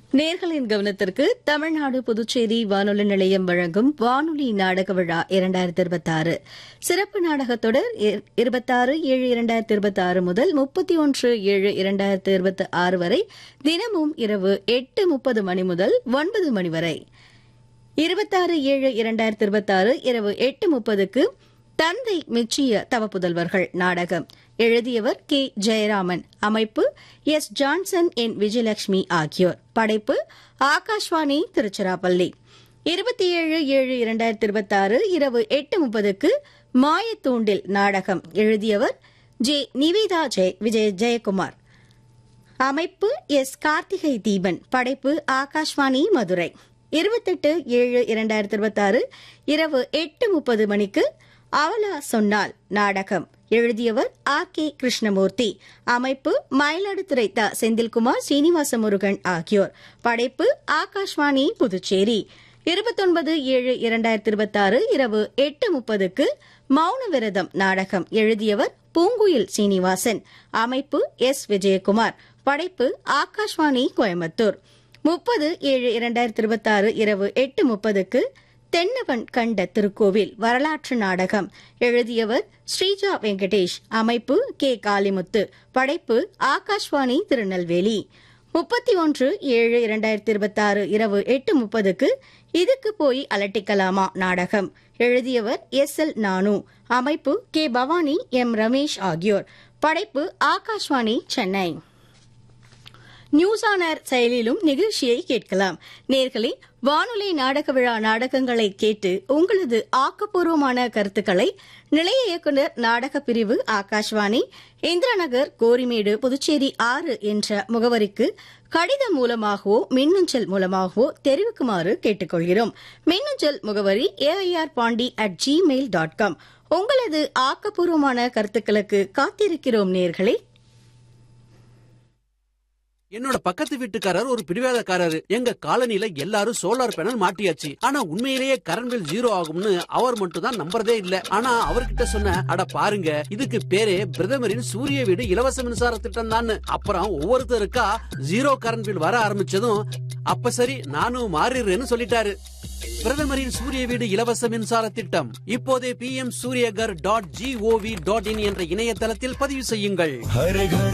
நேர்களின் கவனத்திற்கு தமிழ்நாடு புதுச்சேரி வானொலி நிலையம் வழங்கும் வானொலி நாடக விழா இரண்டாயிரத்தி இருபத்தாறு சிறப்பு நாடகத் தொடர் இருபத்தாறு ஏழு இரண்டாயிரத்தி இருபத்தி ஆறு முதல் முப்பத்தி ஒன்று ஏழு இரண்டாயிரத்தி இருபத்தி ஆறு வரை தினமும் இரவு எட்டு முப்பது மணி முதல் ஒன்பது மணி வரை இருபத்தாறு ஏழு இரண்டாயிரத்தி இருபத்தாறு இரவு எட்டு முப்பதுக்கு தந்தை மெச்சிய தவப்புதல்வர்கள் நாடகம் எழுதியவர் கே ஜெயராமன் அமைப்பு எஸ் ஜான்சன் என் விஜயலட்சுமி ஆகியோர் படைப்பு ஆகாஷ்வாணி திருச்சிராப்பள்ளி இருபத்தி ஏழு ஏழு இரண்டாயிரத்தி இருபத்தாறு இரவு எட்டு முப்பதுக்கு மாயத்தூண்டில் நாடகம் எழுதியவர் ஜே நிவேதா ஜெய் விஜய ஜெயக்குமார் அமைப்பு எஸ் கார்த்திகை தீபன் படைப்பு ஆகாஷ்வாணி மதுரை இருபத்தெட்டு ஏழு இரண்டாயிரத்தி இருபத்தாறு இரவு எட்டு முப்பது மணிக்கு அவலா சொன்னால் நாடகம் எழுதியவர் ஆர் கே கிருஷ்ணமூர்த்தி அமைப்பு மயிலாடுதுறை த செந்தில்குமார் சீனிவாச முருகன் ஆகியோர் படைப்பு ஆகாஷ்வாணி புதுச்சேரி இருபத்தொன்பது ஏழு இரண்டாயிரத்தி இருபத்தாறு இரவு எட்டு முப்பதுக்கு மௌன விரதம் நாடகம் எழுதியவர் பூங்குயில் சீனிவாசன் அமைப்பு எஸ் விஜயகுமார் படைப்பு ஆகாஷ்வாணி கோயம்புத்தூர் முப்பது ஏழு இரண்டாயிரத்தி இருபத்தாறு இரவு எட்டு முப்பதுக்கு தென்னவன் கண்ட திருக்கோவில் வரலாற்று நாடகம் எழுதியவர் ஸ்ரீஜா வெங்கடேஷ் அமைப்பு கே காளிமுத்து படைப்பு ஆகாஷ்வாணி திருநெல்வேலி முப்பத்தி ஒன்று ஏழு இரண்டாயிரத்தி இருபத்தாறு இரவு எட்டு முப்பதுக்கு இதுக்கு போய் அலட்டிக்கலாமா நாடகம் எழுதியவர் எஸ் எல் நானு அமைப்பு கே பவானி எம் ரமேஷ் ஆகியோர் படைப்பு Akashvani Chennai news on air செயலிலும் நிகழ்ச்சியை கேட்கலாம் நேர்களே வானொலி நாடக விழா நாடகங்களை கேட்டு உங்களது ஆக்கப்பூர்வமான கருத்துக்களை நிலைய இயக்குநர் நாடக பிரிவு ஆகாஷ்வாணி இந்திரநகர் கோரிமேடு புதுச்சேரி ஆறு என்ற முகவரிக்கு கடிதம் மூலமாகவோ மின்னஞ்சல் மூலமாகவோ தெரிவிக்குமாறு கேட்டுக்கொள்கிறோம் மின்னஞ்சல் முகவரி AIR Pondy at Gmail dot com உங்களது ஆக்கப்பூர்வமான கருத்துக்களுக்கு காத்திருக்கிறோம் நேர்களே என்னோட பக்கத்து வீட்டுக்காரர் ஒரு பிடிவாதக்காரரு எங்க காலனில எல்லாரும் சோலார் பேனல் மாட்டியாச்சு ஆனா உண்மையிலேயே கரண்ட் பில் ஜீரோ ஆகும்னு அவர் மட்டும் தான் நம்புறதே இல்ல ஆனா அவர்கிட்ட சொன்ன அட பாருங்க இதுக்கு பேரே பிரதமரின் சூரிய வீடு இலவச மின்சார திட்டம் தான் அப்புறம் ஒவ்வொருத்தருக்கா ஜீரோ கரண்ட் பில் வர ஆரம்பிச்சதும் அப்ப சரி நானும் மாறிடுறேன்னு சொல்லிட்டாரு பிரதமரின் சூரிய வீடு இலவச மின்சார திட்டம் இப்போதே P M Suryaghar dot gov dot in என்ற இணையதளத்தில் பதிவு செய்யுங்கள் हर घर